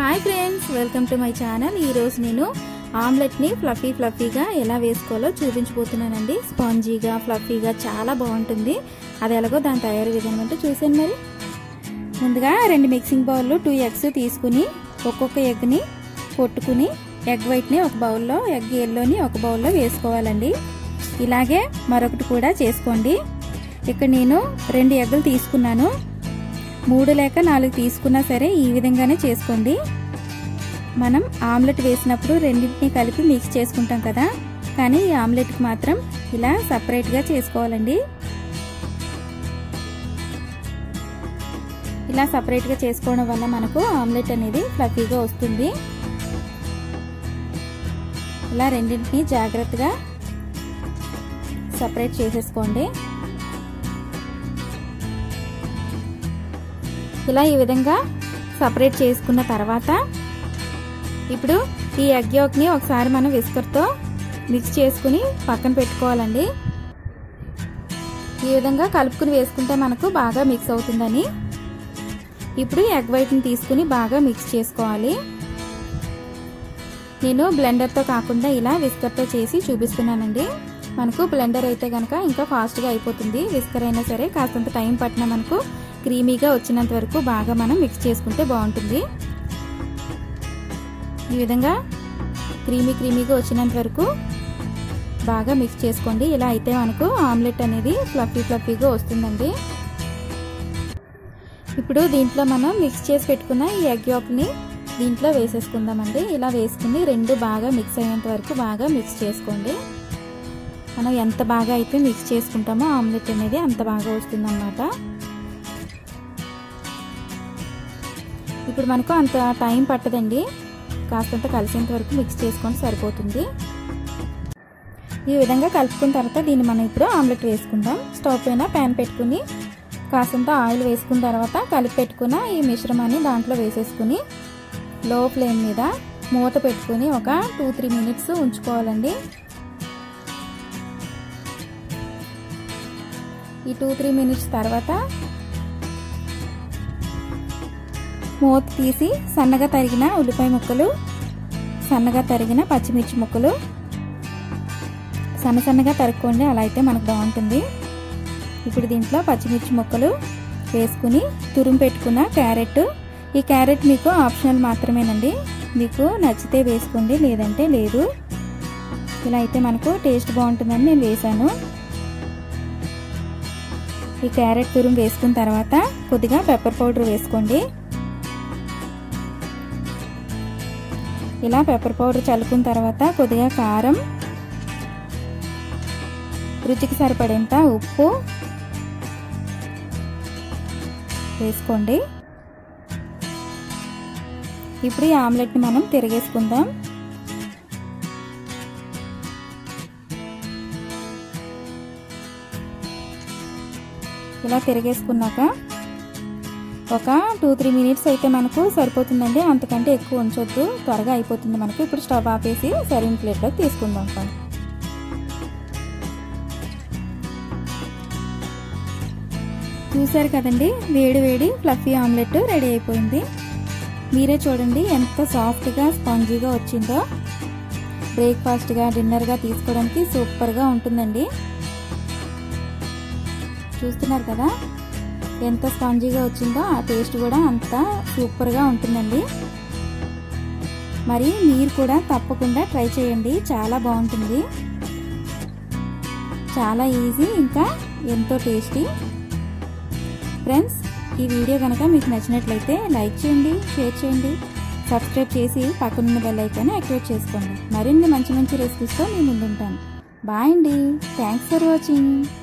hi friends welcome to my channel ఈరోజు నేను ఆమ్లెట్ని fluffy ఫ్లఫీగా ఎలా వేసుకోవాలో చూపించబోతున్నానండి స్పాంజీగా ఫ్లఫీగా చాలా బాగుంటుంది అది ఎలాగో దాని తయారీ విధానం అంటే చూసాను మరి ముందుగా రెండు మిక్సింగ్ బౌల్లో టూ ఎగ్స్ తీసుకుని ఒక్కొక్క ఎగ్ని కొట్టుకుని ఎగ్ వైట్ని ఒక బౌల్లో ఎగ్ ఎల్లోని ఒక బౌల్లో వేసుకోవాలండి ఇలాగే మరొకటి కూడా చేసుకోండి ఇక్కడ నేను రెండు ఎగ్గులు తీసుకున్నాను మూడు లేక నాలుగు తీసుకున్నా సరే ఈ విధంగానే చేసుకోండి మనం ఆమ్లెట్ వేసినప్పుడు రెండింటిని కలిపి మిక్స్ చేసుకుంటాం కదా కానీ ఈ ఆమ్లెట్కి మాత్రం ఇలా సపరేట్గా చేసుకోవాలండి ఇలా సపరేట్గా చేసుకోవడం వల్ల మనకు ఆమ్లెట్ అనేది ఫ్లఫీగా వస్తుంది ఇలా రెండింటిని జాగ్రత్తగా సపరేట్ చేసేసుకోండి ఇలా ఈ విధంగా సపరేట్ చేసుకున్న తర్వాత ఇప్పుడు ఈ ఎగ్ యోక్ని ఒకసారి మనం విస్కర్తో మిక్స్ చేసుకుని పక్కన పెట్టుకోవాలండి ఈ విధంగా కలుపుకుని వేసుకుంటే మనకు బాగా మిక్స్ అవుతుందని ఇప్పుడు ఎగ్ వైట్ని తీసుకుని బాగా మిక్స్ చేసుకోవాలి నేను బ్లెండర్తో కాకుండా ఇలా విస్కర్తో చేసి చూపిస్తున్నానండి మనకు బ్లెండర్ అయితే కనుక ఇంకా ఫాస్ట్గా అయిపోతుంది విస్కర్ అయినా సరే కాస్తంత టైం పట్టిన మనకు క్రీమీగా వచ్చినంత వరకు బాగా మనం మిక్స్ చేసుకుంటే బాగుంటుంది ఈ విధంగా క్రీమీ క్రీమీగా వచ్చినంత వరకు బాగా మిక్స్ చేసుకోండి ఇలా అయితే మనకు ఆమ్లెట్ అనేది ఫ్లఫీ ఫ్లఫీగా వస్తుందండి ఇప్పుడు దీంట్లో మనం మిక్స్ చేసి పెట్టుకున్న ఈ ఎగ్ యోక్ని దీంట్లో వేసేసుకుందామండి ఇలా వేసుకుని రెండు బాగా మిక్స్ అయ్యేంత వరకు బాగా మిక్స్ చేసుకోండి మనం ఎంత బాగా అయితే మిక్స్ చేసుకుంటామో ఆమ్లెట్ అనేది అంత బాగా వస్తుందన్నమాట ఇప్పుడు మనకు అంత టైం పట్టదండి కాస్తంత కలిసేంత వరకు మిక్స్ చేసుకొని సరిపోతుంది ఈ విధంగా కలుపుకున్న తర్వాత దీన్ని మనం ఇప్పుడు ఆమ్లెట్ వేసుకుందాం స్టవ్ పైన ప్యాన్ పెట్టుకుని కాసంత ఆయిల్ వేసుకున్న తర్వాత కలిపి పెట్టుకున్న ఈ మిశ్రమాన్ని దాంట్లో వేసేసుకుని లో ఫ్లేమ్ మీద మూత పెట్టుకుని ఒక టూ త్రీ మినిట్స్ ఉంచుకోవాలండి ఈ టూ త్రీ మినిట్స్ తర్వాత మూత తీసి సన్నగా తరిగిన ఉల్లిపాయ ముక్కలు సన్నగా తరిగిన పచ్చిమిర్చి ముక్కలు సన్న సన్నగా తరుక్కోండి అలా అయితే మనకు బాగుంటుంది ఇప్పుడు దీంట్లో పచ్చిమిర్చి ముక్కలు వేసుకుని తురుము పెట్టుకున్న క్యారెట్ ఈ క్యారెట్ మీకు ఆప్షనల్ మాత్రమేనండి మీకు నచ్చితే వేసుకోండి లేదంటే లేదు ఇలా అయితే మనకు టేస్ట్ బాగుంటుందని నేను వేసాను ఈ క్యారెట్ తురుము వేసుకున్న తర్వాత కొద్దిగా పెప్పర్ పౌడర్ వేసుకోండి ఇలా పెప్పర్ పౌడర్ చల్లుకున్న తర్వాత కొద్దిగా కారం రుచికి సరిపడేంత ఉప్పు వేసుకోండి ఇప్పుడు ఈ ఆమ్లెట్ని మనం తిరిగేసుకుందాం ఇలా తిరిగేసుకున్నాక ఒక టూ త్రీ మినిట్స్ అయితే మనకు సరిపోతుందండి అంతకంటే ఎక్కువ ఉంచొద్దు త్వరగా అయిపోతుంది మనకు ఇప్పుడు స్టవ్ ఆపేసి సర్వింగ్ ప్లేట్లోకి తీసుకుందాం చూసారు కదండి వేడి వేడి ఫ్లఫీ ఆమ్లెట్ రెడీ అయిపోయింది మీరే చూడండి ఎంత సాఫ్ట్గా స్పాంజీగా వచ్చిందో బ్రేక్ఫాస్ట్గా డిన్నర్గా తీసుకోవడానికి సూపర్గా ఉంటుందండి చూస్తున్నారు కదా ఎంత స్పాంజీగా వచ్చిందో ఆ టేస్ట్ కూడా అంత సూపర్గా ఉంటుందండి మరి మీరు కూడా తప్పకుండా ట్రై చేయండి చాలా బాగుంటుంది చాలా ఈజీ ఇంకా ఎంతో టేస్టీ ఫ్రెండ్స్ ఈ వీడియో కనుక మీకు నచ్చినట్లయితే లైక్ చేయండి షేర్ చేయండి సబ్స్క్రైబ్ చేసి పక్కనున్న బెల్ ఐకాన్ యాక్టివేట్ చేసుకోండి మరిన్ని మంచి మంచి రెసిపీస్తో మీ ముందుంటాను బాయ్ అండి థ్యాంక్స్ ఫర్ వాచింగ్